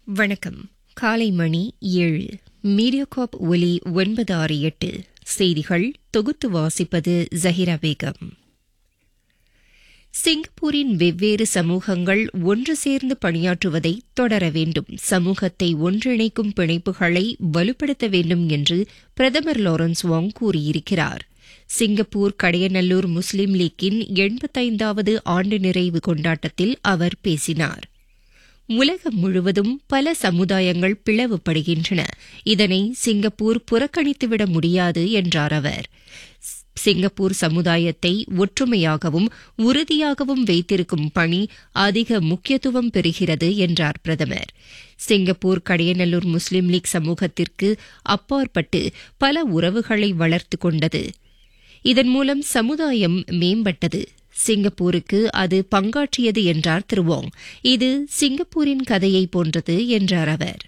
வணக்கம் காலை மணி ஏழு மீடியோகாப் ஒலி ஒன்பது ஆறு எட்டு செய்திகள் தொகுத்து வாசிப்பது ஜஹிரா பேகம் சிங்கப்பூரின் வெவ்வேறு சமூகங்கள் ஒன்று சேர்ந்து பணியாற்றுவதை தொடர வேண்டும் சமூகத்தை ஒன்றிணைக்கும் பிணைப்புகளை வலுப்படுத்த வேண்டும் என்று பிரதமர் லாரன்ஸ் வாங் கூறியிருக்கிறார் சிங்கப்பூர் கடையநல்லூர் முஸ்லீம் லீக்கின் எண்பத்தைந்தாவது ஆண்டு நிறைவு கொண்டாட்டத்தில் அவர் பேசினார் உலகம் முழுவதும் பல சமுதாயங்கள் பிளவுபடுகின்றன இதனை சிங்கப்பூர் புறக்கணித்துவிட முடியாது என்றார் அவர் சிங்கப்பூர் சமுதாயத்தை ஒற்றுமையாகவும் உறுதியாகவும் வைத்திருக்கும் பணி அதிக முக்கியத்துவம் பெறுகிறது என்றார் பிரதமர் சிங்கப்பூர் கடையநல்லூர் முஸ்லீம் லீக் சமூகத்திற்கு அப்பாற்பட்டு பல உறவுகளை வளர்த்து கொண்டது இதன் மூலம் சமுதாயம் மேம்பட்டது சிங்கப்பூருக்கு அது பங்காற்றியது என்றார் திருவோங் இது சிங்கப்பூரின் கதையை போன்றது என்றார் அவர்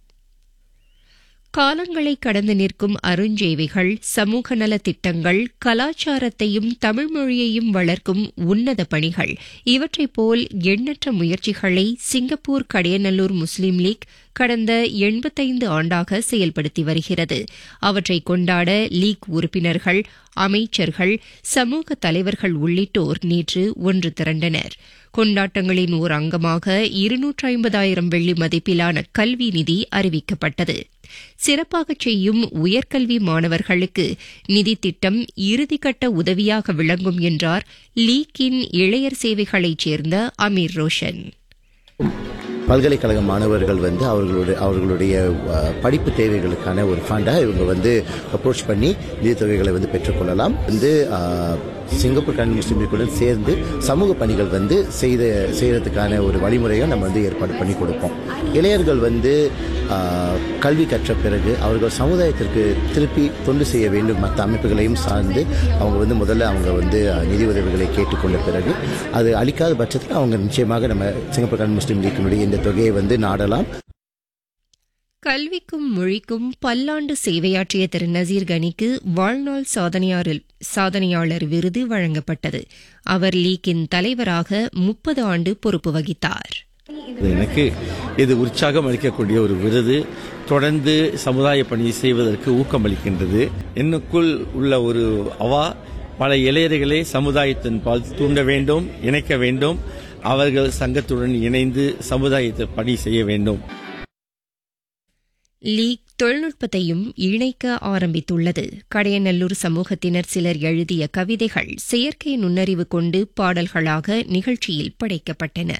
காலங்களை கடந்து நிற்கும் அருஞ்சேவைகள் சமூக நல திட்டங்கள் கலாச்சாரத்தையும் தமிழ் மொழியையும் வளர்க்கும் உன்னத பணிகள் இவற்றைப் போல் எண்ணற்ற முயற்சிகளை சிங்கப்பூர் கடையநல்லூர் முஸ்லீம் லீக் கடந்த எண்பத்தைந்து ஆண்டாக செயல்படுத்தி வருகிறது அவற்றை கொண்டாட லீக் உறுப்பினர்கள் அமைச்சர்கள் சமூக தலைவர்கள் உள்ளிட்டோர் நேற்று ஒன்று திரண்டனர் கொண்டாட்டங்களின் ஓர் அங்கமாக இருநூற்று ஐம்பதாயிரம் வெள்ளி மதிப்பிலான கல்வி நிதி அறிவிக்கப்பட்டது சிறப்பாக செய்யும் உயர்கல்வி மாணவர்களுக்கு நிதி திட்டம் இறுதிக்கட்ட உதவியாக விளங்கும் என்றார் லீக்கின் இளையர் சேவைகளைச் சேர்ந்த அமீர் ரோஷன் பல்கலைக்கழக மாணவர்கள் வந்து அவர்களுடைய அவர்களுடைய படிப்பு தேவைகளுக்கான ஒரு ஃபண்டாக இவங்க வந்து அப்ரோச் பண்ணி நிதித்தொகைகளை வந்து பெற்றுக்கொள்ளலாம் வந்து சிங்கப்பூர் கல்வி முஸ்லீம்களுடன் சேர்ந்து சமூக பணிகள் வந்து செய்த செய்யறதுக்கான ஒரு வழிமுறையை நம்ம வந்து ஏற்பாடு பண்ணி கொடுப்போம் இளையர்கள் வந்து கல்வி கற்ற பிறகு அவர்கள் சமுதாயத்திற்கு திருப்பி தொண்டு செய்ய வேண்டும் மற்ற அமைப்புகளையும் சார்ந்து அவங்க வந்து முதல்ல அவங்க வந்து நிதி உதவிகளை கேட்டுக்கொண்ட பிறகு அது அளிக்காத பட்சத்தில் அவங்க நிச்சயமாக நம்ம சிங்கப்பூர் கல்வி முஸ்லீம் லீக்கினுடைய இந்த தொகையை வந்து நாடலாம் கல்விக்கும் மொழிக்கும் பல்லாண்டு சேவையாற்றிய திரு நசீர் கனிக்கு வாழ்நாள் சாதனையாளர் விருது வழங்கப்பட்டது அவர் லீக்கின் தலைவராக முப்பது ஆண்டு பொறுப்பு வகித்தார் எனக்கு இது உற்சாகம் அளிக்கக்கூடிய ஒரு விருது தொடர்ந்து சமுதாய பணி செய்வதற்கு ஊக்கமளிக்கின்றது என்னுக்குள் உள்ள ஒரு அவா பல இளையர்களை சமுதாயத்தின் பால் தூண்ட வேண்டும் இணைக்க வேண்டும் அவர்கள் சங்கத்துடன் இணைந்து சமுதாயத்தை பணி செய்ய வேண்டும் லீக் தொழில்நுட்பத்தையும் இணைக்க ஆரம்பித்துள்ளது கடையநல்லூர் சமூகத்தினர் சிலர் எழுதிய கவிதைகள் செயற்கை நுண்ணறிவு கொண்டு பாடல்களாக நிகழ்ச்சியில் படைக்கப்பட்டன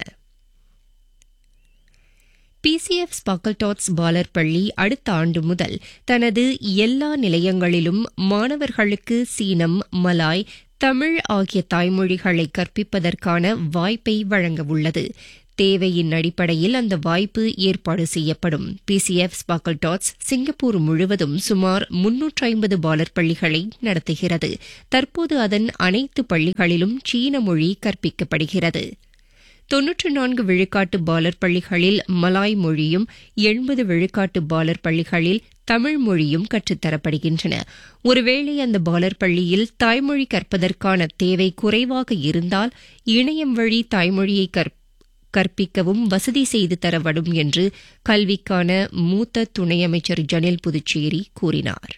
பிசிஎஃப் ஸ்பாக்கல்டாட்ஸ் பாலர் பள்ளி அடுத்த ஆண்டு முதல் தனது எல்லா நிலையங்களிலும் மாணவர்களுக்கு சீனம் மலாய் தமிழ் ஆகிய தாய்மொழிகளை கற்பிப்பதற்கான வாய்ப்பை வழங்கவுள்ளது தேவையின் அடிப்படையில் அந்த வாய்ப்பு ஏற்பாடு செய்யப்படும் பிசிஎஃப் ஸ்பாக்கல் டாட்ஸ் சிங்கப்பூர் முழுவதும் சுமார் முன்னூற்று ஐம்பது பாலர் பள்ளிகளை நடத்துகிறது தற்போது அதன் அனைத்து பள்ளிகளிலும் சீன மொழி கற்பிக்கப்படுகிறது தொன்னூற்று நான்கு விழுக்காட்டு பாலர் பள்ளிகளில் மலாய் மொழியும் எண்பது விழுக்காட்டு பாலர் பள்ளிகளில் தமிழ் மொழியும் கற்றுத்தரப்படுகின்றன ஒருவேளை அந்த பாலர் பள்ளியில் தாய்மொழி கற்பதற்கான தேவை குறைவாக இருந்தால் இணையம் வழி தாய்மொழியை கற்பிக்கவும் வசதி செய்து தரப்படும் என்று கல்விக்கான மூத்த துணை அமைச்சர் ஜனில் புதுச்சேரி கூறினார்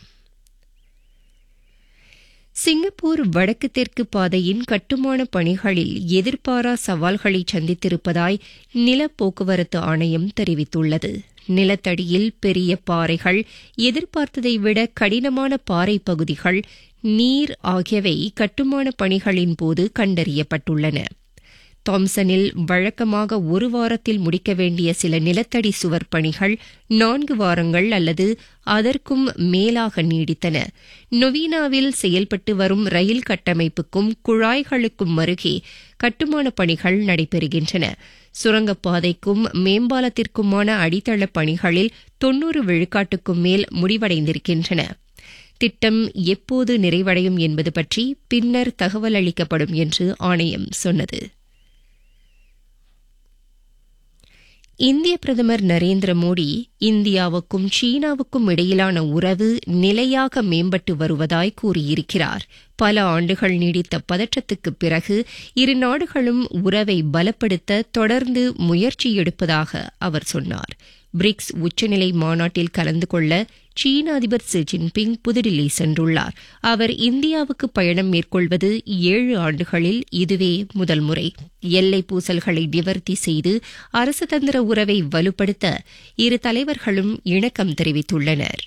சிங்கப்பூர் வடக்கு தெற்கு பாதையின் கட்டுமான பணிகளில் எதிர்பாரா சவால்களை சந்தித்திருப்பதாய் நில போக்குவரத்து ஆணையம் தெரிவித்துள்ளது நிலத்தடியில் பெரிய பாறைகள் எதிர்பார்த்ததை விட கடினமான பாறை பகுதிகள் நீர் ஆகியவை கட்டுமான பணிகளின் போது கண்டறியப்பட்டுள்ளன தாம்சனில் வழக்கமாக ஒரு வாரத்தில் முடிக்க வேண்டிய சில நிலத்தடி சுவர் பணிகள் நான்கு வாரங்கள் அல்லது அதற்கும் மேலாக நீடித்தன நொவீனாவில் செயல்பட்டு வரும் ரயில் கட்டமைப்புக்கும் குழாய்களுக்கும் அருகே கட்டுமான பணிகள் நடைபெறுகின்றன சுரங்கப்பாதைக்கும் மேம்பாலத்திற்குமான அடித்தள பணிகளில் தொன்னூறு விழுக்காட்டுக்கும் மேல் முடிவடைந்திருக்கின்றன திட்டம் எப்போது நிறைவடையும் என்பது பற்றி பின்னர் தகவல் அளிக்கப்படும் என்று ஆணையம் சொன்னது இந்திய பிரதமர் நரேந்திர மோடி இந்தியாவுக்கும் சீனாவுக்கும் இடையிலான உறவு நிலையாக மேம்பட்டு வருவதாய் கூறியிருக்கிறார் பல ஆண்டுகள் நீடித்த பதற்றத்துக்குப் பிறகு இரு நாடுகளும் உறவை பலப்படுத்த தொடர்ந்து முயற்சி எடுப்பதாக அவர் சொன்னார் பிரிக்ஸ் உச்சநிலை மாநாட்டில் கலந்து கொள்ள சீன அதிபர் ஷி ஜின்பிங் புதுடில்லி சென்றுள்ளார் அவர் இந்தியாவுக்கு பயணம் மேற்கொள்வது ஏழு ஆண்டுகளில் இதுவே முதல் முறை எல்லை பூசல்களை நிவர்த்தி செய்து அரசுதந்திர உறவை வலுப்படுத்த இரு தலைவர்களும் இணக்கம் தெரிவித்துள்ளனர்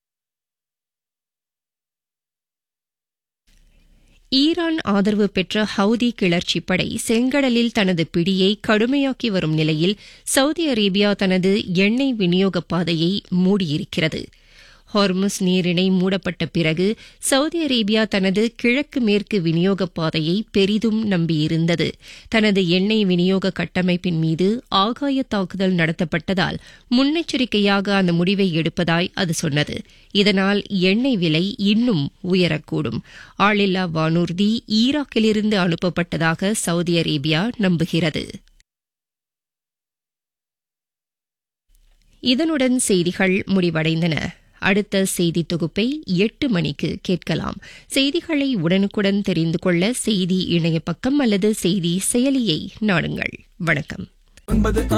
ஈரான் ஆதரவு பெற்ற ஹவுதி கிளர்ச்சி படை செங்கடலில் தனது பிடியை கடுமையாக்கி வரும் நிலையில் சவுதி அரேபியா தனது எண்ணெய் விநியோக பாதையை மூடியிருக்கிறது ஹார்முஸ் நீரிணை மூடப்பட்ட பிறகு சவுதி அரேபியா தனது கிழக்கு மேற்கு விநியோக பாதையை பெரிதும் நம்பியிருந்தது தனது எண்ணெய் விநியோக கட்டமைப்பின் மீது ஆகாய தாக்குதல் நடத்தப்பட்டதால் முன்னெச்சரிக்கையாக அந்த முடிவை எடுப்பதாய் அது சொன்னது இதனால் எண்ணெய் விலை இன்னும் உயரக்கூடும் ஆளில்லா வானூர்தி ஈராக்கிலிருந்து அனுப்பப்பட்டதாக சவுதி அரேபியா நம்புகிறது இதனுடன் செய்திகள் முடிவடைந்தன அடுத்த செய்தி தொகுப்பை எட்டு மணிக்கு கேட்கலாம் செய்திகளை உடனுக்குடன் தெரிந்து கொள்ள செய்தி இணைய பக்கம் அல்லது செய்தி செயலியை நாடுங்கள் வணக்கம் ஒன்பது